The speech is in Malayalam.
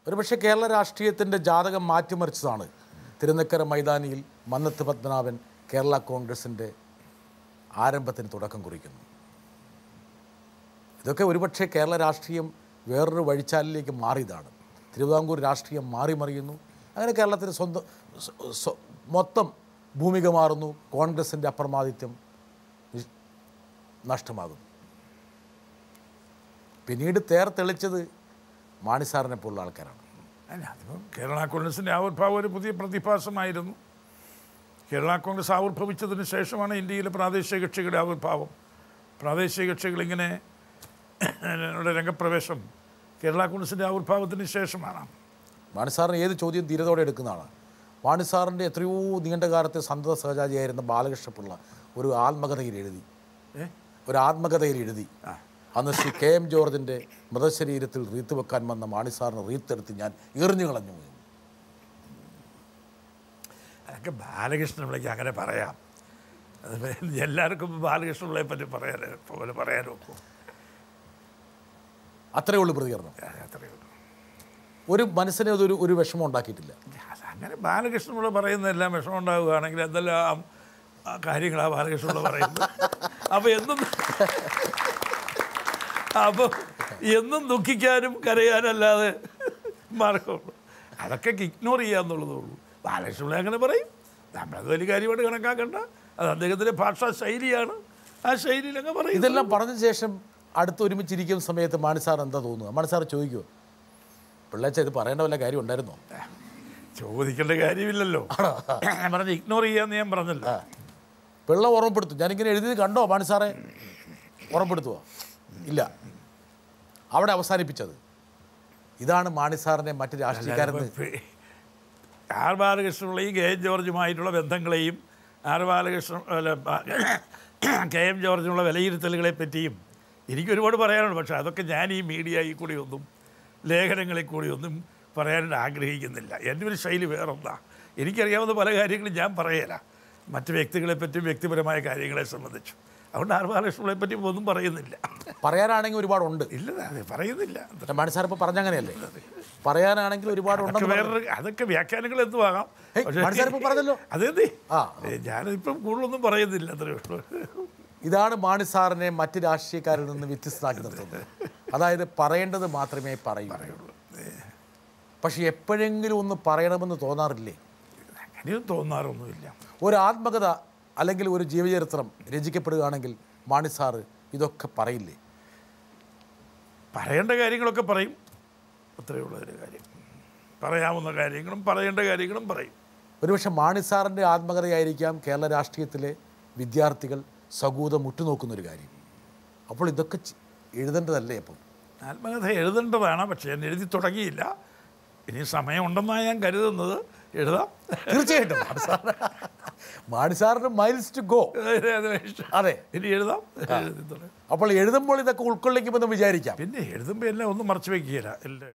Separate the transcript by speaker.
Speaker 1: ഒരുപക്ഷെ കേരള രാഷ്ട്രീയത്തിൻ്റെ ജാതകം മാറ്റിമറിച്ചതാണ് തിരുനക്കര മൈതാനിയിൽ മന്നത്ത് പത്മനാഭൻ കേരള കോൺഗ്രസിൻ്റെ ആരംഭത്തിന് തുടക്കം കുറിക്കുന്നു ഇതൊക്കെ ഒരുപക്ഷെ കേരള രാഷ്ട്രീയം വേറൊരു വഴിച്ചാലിലേക്ക് മാറിയതാണ് തിരുവിതാംകൂർ രാഷ്ട്രീയം മാറി മറിയുന്നു അങ്ങനെ കേരളത്തിന് സ്വന്തം സ്വ- സ്വ- മൊത്തം ഭൂമിക മാറുന്നു കോൺഗ്രസിൻ്റെ അപ്രമാദിത്യം നിഷ്- നഷ്ടമാകുന്നു പിന്നീട് തേർ തെളിച്ചത് മാണിസാറിനെ പോലുള്ള ആൾക്കാരാണ്
Speaker 2: അല്ല അതിപ്പം കേരള കോൺഗ്രസിൻ്റെ ആവിർഭാവം ഒരു പുതിയ പ്രതിഭാസമായിരുന്നു കേരള കോൺഗ്രസ് ആവിർഭവിച്ചതിന് ശേഷമാണ് ഇന്ത്യയിലെ പ്രാദേശിക കക്ഷികളുടെ ആവിർഭാവം പ്രാദേശിക കക്ഷികളിങ്ങനെ യുടെ രംഗപ്രവേശം കേരള കോൺഗ്രസിൻ്റെ ആവിർഭാവത്തിന് ശേഷമാണ്
Speaker 1: മാണിസാറിന് ഏത് ചോദ്യം ധീരതയോടെ എടുക്കുന്നതാണ് മാണിസാറിൻ്റെ എത്രയോ നീണ്ട കാലത്തെ സന്തത സഹചാരിയായിരുന്ന ബാലകൃഷ്ണപിള്ള ഒരു ആത്മകഥയിൽ എഴുതി
Speaker 2: ഏ?
Speaker 1: ഒരു ആത്മകഥയിൽ എഴുതി അന്ന് ശ്രീ കെ എം ജോർജിൻ്റെ മൃതശരീരത്തിൽ റീത്ത് വെക്കാൻ വന്ന മാണിസാറിന് റീത്തെടുത്ത് ഞാൻ എറിഞ്ഞു കളഞ്ഞു
Speaker 2: അതൊക്കെ ബാലകൃഷ്ണപിള്ളയ്ക്ക് അങ്ങനെ പറയാം അത് എല്ലാവർക്കും ബാലകൃഷ്ണപിള്ളയെ പറ്റി പറയാൻ പോലെ പറയാൻ ഒക്കും
Speaker 1: അത്രയേ ഉള്ളൂ പ്രതികരണം
Speaker 2: അത്രയേ ഉള്ളൂ
Speaker 1: ഒരു മനസ്സിനെ അതൊരു ഒരു വിഷമം ഉണ്ടാക്കിയിട്ടില്ല
Speaker 2: അങ്ങനെ ബാലകൃഷ്ണപിള്ള പറയുന്നതെല്ലാം വിഷമം ഉണ്ടാവുകയാണെങ്കിൽ എന്തെല്ലാം ആ കാര്യങ്ങളാണ് ബാലകൃഷ്ണപിള്ള പറയുന്നത് അപ്പോൾ എന്നും അപ്പോൾ എന്നും ദുഃഖിക്കാനും കരയാനല്ലാതെ മാർഗമുള്ളൂ അതൊക്കെ ഇഗ്നോർ ചെയ്യാന്നുള്ളതേ ഉള്ളൂ ബാലകൃഷ്ണപിള്ള അങ്ങനെ പറയും നമ്മളത് വലിയ കാര്യമായിട്ട് കണക്കാക്കണ്ട അത് അദ്ദേഹത്തിൻ്റെ ഭാഷാ ശൈലിയാണ് ആ ശൈലിയിൽ അങ്ങ് പറയും
Speaker 1: ഇതെല്ലാം പറഞ്ഞ ശേഷം അടുത്ത് ഒരുമിച്ചിരിക്കുന്ന സമയത്ത് മാണിസാർ എന്താ തോന്നുക മാണിസാർ ചോദിക്കുമോ പിള്ളേച്ച ഇത് പറയേണ്ട വല്ല കാര്യം ഉണ്ടായിരുന്നോ
Speaker 2: ചോദിക്കേണ്ട കാര്യമില്ലല്ലോ ഞാൻ പറഞ്ഞ ഇഗ്നോർ ചെയ്യാന്ന് ഞാൻ പറഞ്ഞല്ലോ
Speaker 1: പിള്ള ഓർമ്മപ്പെടുത്തും ഞാനിങ്ങനെ എഴുതിയത് കണ്ടോ മാണിസാറെ ഓർമ്മപ്പെടുത്തുവോ ഇല്ല അവിടെ അവസാനിപ്പിച്ചത് ഇതാണ് മാണിസാറിനെ മറ്റ് രാഷ്ട്രീയക്കാരെന്ന്
Speaker 2: ആർ ബാലകൃഷ്ണപിള്ളയും കെ എം ജോർജുമായിട്ടുള്ള ബന്ധങ്ങളെയും ആർ ബാലകൃഷ്ണൻ അല്ല ബ- കെ എം ജോർജിനുള്ള വിലയിരുത്തലുകളെ പറ്റിയും എനിക്ക് ഒരുപാട് പറയാനുണ്ട് പക്ഷേ അതൊക്കെ ഞാൻ ഈ മീഡിയയിൽ കൂടി ഒന്നും ലേഖനങ്ങളിൽ കൂടി ഒന്നും പറയാനായിട്ട് ആഗ്രഹിക്കുന്നില്ല എൻ്റെ ഒരു ശൈലി വേറൊന്നാ എനിക്കറിയാവുന്ന പല കാര്യങ്ങളും ഞാൻ പറയല മറ്റ് വ്യക്തികളെ പറ്റിയും വ്യക്തിപരമായ കാര്യങ്ങളെ സംബന്ധിച്ചും അതുകൊണ്ട് ആർ ബാലകൃഷ്ണപിള്ളയെ പറ്റി ഒന്നും പറയുന്നില്ല
Speaker 1: പറയാനാണെങ്കിൽ ഒരുപാടുണ്ട്
Speaker 2: ഇല്ല അത് പറയുന്നില്ല
Speaker 1: മാണിസാർ ഇപ്പോൾ പറഞ്ഞങ്ങനെയല്ലേ പറയാനാണെങ്കിൽ
Speaker 2: അതൊക്കെ
Speaker 1: ഒരുപാടുണ്ടെന്ന്
Speaker 2: വേറൊരു അതൊക്കെ വ്യാഖ്യാനങ്ങൾ എന്തുവാകാം
Speaker 1: ഹേയ്, മനസ്സാർ ഇപ്പൊ പറഞ്ഞല്ലോ.
Speaker 2: അതെ അതെ
Speaker 1: ആ.
Speaker 2: ഞാനിപ്പം കൂടുതലൊന്നും പറയുന്നില്ല അത്രേ ഉള്ളൂ
Speaker 1: ഇതാണ് മാണിസാറിനെ മറ്റ് രാഷ്ട്രീയക്കാരിൽ നിന്ന് വ്യത്യസ്തമാക്കി നിർത്തുന്നത് അതായത് പറയേണ്ടത് മാത്രമേ പറയൂ പക്ഷെ എപ്പോഴെങ്കിലും ഒന്ന് പറയണമെന്ന് തോന്നാറില്ലേ
Speaker 2: അങ്ങനെയൊന്നും തോന്നാറൊന്നുമില്ല
Speaker 1: ഒരു ആത്മകഥ അല്ലെങ്കിൽ ഒരു ജീവചരിത്രം രചിക്കപ്പെടുകയാണെങ്കിൽ മാണിസാറ് ഇതൊക്കെ പറയില്ലേ
Speaker 2: പറയേണ്ട കാര്യങ്ങളൊക്കെ പറയും അത്രയേ ഉള്ളൂ അതിൻ്റെ കാര്യം പറയാവുന്ന കാര്യങ്ങളും പറയേണ്ട കാര്യങ്ങളും പറയും
Speaker 1: ഒരുപക്ഷെ മാണിസാറിൻ്റെ ആത്മകഥയായിരിക്കാം കേരള രാഷ്ട്രീയത്തിലെ വിദ്യാർത്ഥികൾ സകൂതം ഉറ്റുനോക്കുന്നൊരു കാര്യം അപ്പോൾ ഇതൊക്കെ ചി- എഴുതേണ്ടതല്ലേ അപ്പം
Speaker 2: ആത്മകഥ എഴുതേണ്ടതാണ് പക്ഷേ ഞാൻ എഴുതി തുടങ്ങിയില്ല ഇനി സമയമുണ്ടെന്നാണ് ഞാൻ കരുതുന്നത് എഴുതാം
Speaker 1: തീർച്ചയായിട്ടും മാണിസാർ മാണിസാറിന് മൈൽസ് ടു ഗോ
Speaker 2: അത് ഇഷ്ടം.
Speaker 1: അതെ
Speaker 2: ഇനി എഴുതാം എഴുതി തുടങ്ങാം.
Speaker 1: അപ്പോൾ എഴുതുമ്പോൾ ഇതൊക്കെ ഉൾക്കൊള്ളിക്കുമെന്ന് വിചാരിക്കാം
Speaker 2: പിന്നെ എഴുതുമ്പോൾ എല്ലാം ഒന്നും മറച്ചു വയ്ക്കുകയില്ല എല്ലാം